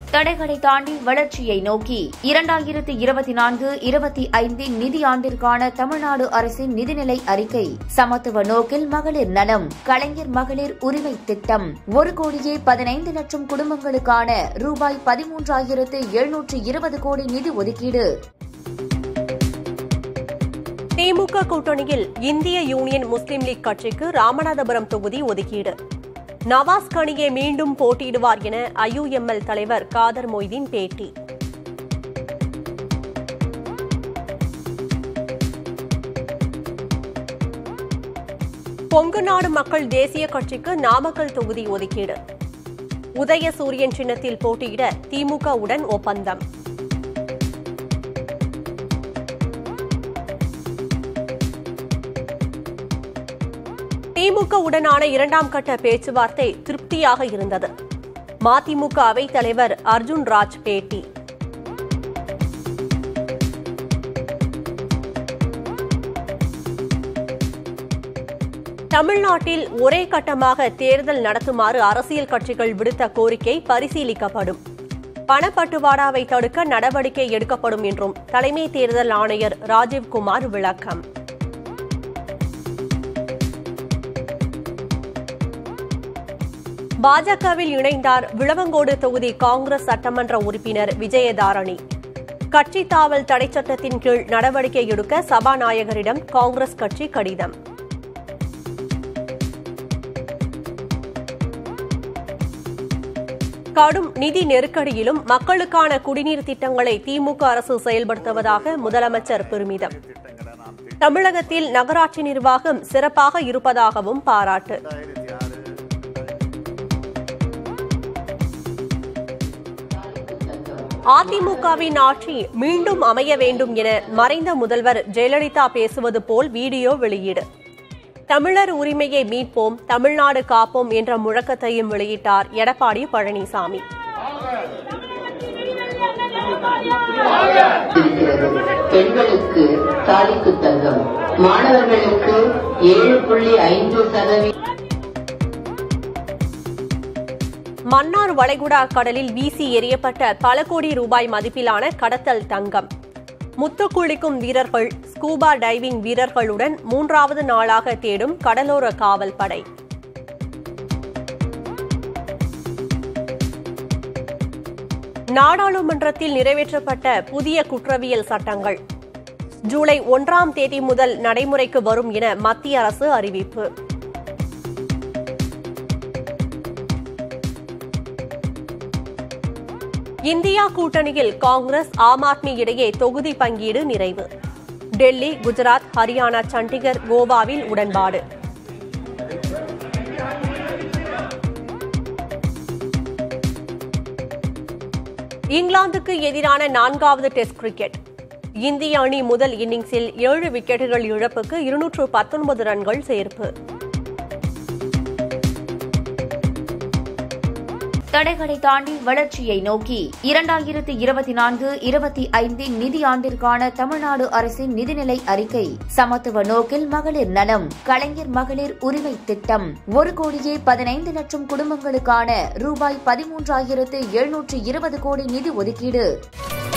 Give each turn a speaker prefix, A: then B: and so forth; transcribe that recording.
A: தடைகளை தாண்டி வளர்ச்சியை நோக்கி இரண்டாயிரத்து இருபத்தி நான்கு இருபத்தி ஐந்தின் நிதியாண்டிற்கான தமிழ்நாடு அரசின் நிதிநிலை அறிக்கை சமத்துவ நோக்கில் மகளிர் நலம் கலைஞர் மகளிர் உரிமை திட்டம் ஒரு கோடியே பதினைந்து லட்சம் குடும்பங்களுக்கான ரூபாய் பதிமூன்றாயிரத்து எழுநூற்று இருபது கோடி நிதி ஒதுக்கீடு
B: திமுக கூட்டணியில் இந்திய யூனியன் முஸ்லீம் லீக் கட்சிக்கு ராமநாதபுரம் தொகுதி ஒதுக்கீடு நவாஸ் கனியே மீண்டும் போட்டியிடுவார் என ஐயுஎம்எல் தலைவர் காதர் மொய்தீன் பேட்டி பொங்கு நாடு மக்கள் தேசிய கட்சிக்கு நாமக்கல் தொகுதி ஒதுக்கீடு உதயசூரியன் சின்னத்தில் போட்டியிட திமுகவுடன் ஒப்பந்தம் திமுக உடனான இரண்டாம் கட்ட பேச்சுவார்த்தை திருப்தியாக இருந்தது மதிமுக அவைத் தலைவர் அர்ஜுன் ராஜ் பேட்டி தமிழ்நாட்டில் ஒரே கட்டமாக தேர்தல் நடத்துமாறு அரசியல் கட்சிகள் விடுத்த கோரிக்கை பரிசீலிக்கப்படும் பணப்பட்டுவாடாவை தடுக்க நடவடிக்கை எடுக்கப்படும் என்றும் தலைமை தேர்தல் ஆணையர் ராஜீவ்குமார் விளக்கம் பாஜகவில் இணைந்தார் விளவங்கோடு தொகுதி காங்கிரஸ் சட்டமன்ற உறுப்பினர் விஜயதாரணி கட்சி தாவல் தடை சட்டத்தின் கீழ் நடவடிக்கை எடுக்க சபாநாயகரிடம் காங்கிரஸ் கட்சி கடிதம் கடும் நிதி நெருக்கடியிலும் மக்களுக்கான குடிநீர் திட்டங்களை திமுக அரசு செயல்படுத்துவதாக முதலமைச்சர் பெருமிதம் தமிழகத்தில் நகராட்சி நிர்வாகம் சிறப்பாக இருப்பதாகவும் பாராட்டு அதிமுகவின் ஆட்சி மீண்டும் அமைய வேண்டும் என மறைந்த முதல்வர் ஜெயலலிதா பேசுவது போல் வீடியோ வெளியீடு தமிழர் உரிமையை மீட்போம் தமிழ்நாடு காப்போம் என்ற முழக்கத்தையும் வெளியிட்டார் எடப்பாடி பழனிசாமி
C: இருக்கிறது பெண்களுக்கு தாலிக்கு தங்கம் மாணவர்களுக்கு ஏழு புள்ளி ஐந்து சதவீதம்
B: மன்னார் வளைகுடா கடலில் வீசி எறியப்பட்ட பல கோடி ரூபாய் மதிப்பிலான கடத்தல் தங்கம் முத்துக்குளிக்கும் வீரர்கள் ஸ்கூபா டைவிங் வீரர்களுடன் மூன்றாவது நாளாக தேடும் கடலோர காவல் படை நாடாளுமன்றத்தில் நிறைவேற்றப்பட்ட புதிய குற்றவியல் சட்டங்கள் ஜூலை ஒன்றாம் தேதி முதல் நடைமுறைக்கு வரும் என மத்திய அரசு அறிவிப்பு இந்தியா கூட்டணியில் காங்கிரஸ் ஆம் ஆத்மி இடையே தொகுதி பங்கீடு நிறைவு டெல்லி குஜராத் ஹரியானா சண்டிகர் கோவாவில் உடன்பாடு இங்கிலாந்துக்கு எதிரான நான்காவது டெஸ்ட் கிரிக்கெட் இந்திய அணி முதல் இன்னிங்ஸில் ஏழு விக்கெட்டுகள் இழப்புக்கு இருநூற்று பத்தொன்பது ரன்கள் சேர்ப்பு
A: தடைகளை தாண்டி வளர்ச்சியை நோக்கி இரண்டாயிரத்து இருபத்தி நான்கு இருபத்தி ஐந்தின் நிதியாண்டிற்கான தமிழ்நாடு அரசின் நிதிநிலை அறிக்கை சமத்துவ நோக்கில் மகளிர் நலம் கலைஞர் மகளிர் உரிமை திட்டம் ஒரு கோடியே பதினைந்து லட்சம் குடும்பங்களுக்கான ரூபாய் பதிமூன்றாயிரத்து எழுநூற்று இருபது கோடி நிதி ஒதுக்கீடு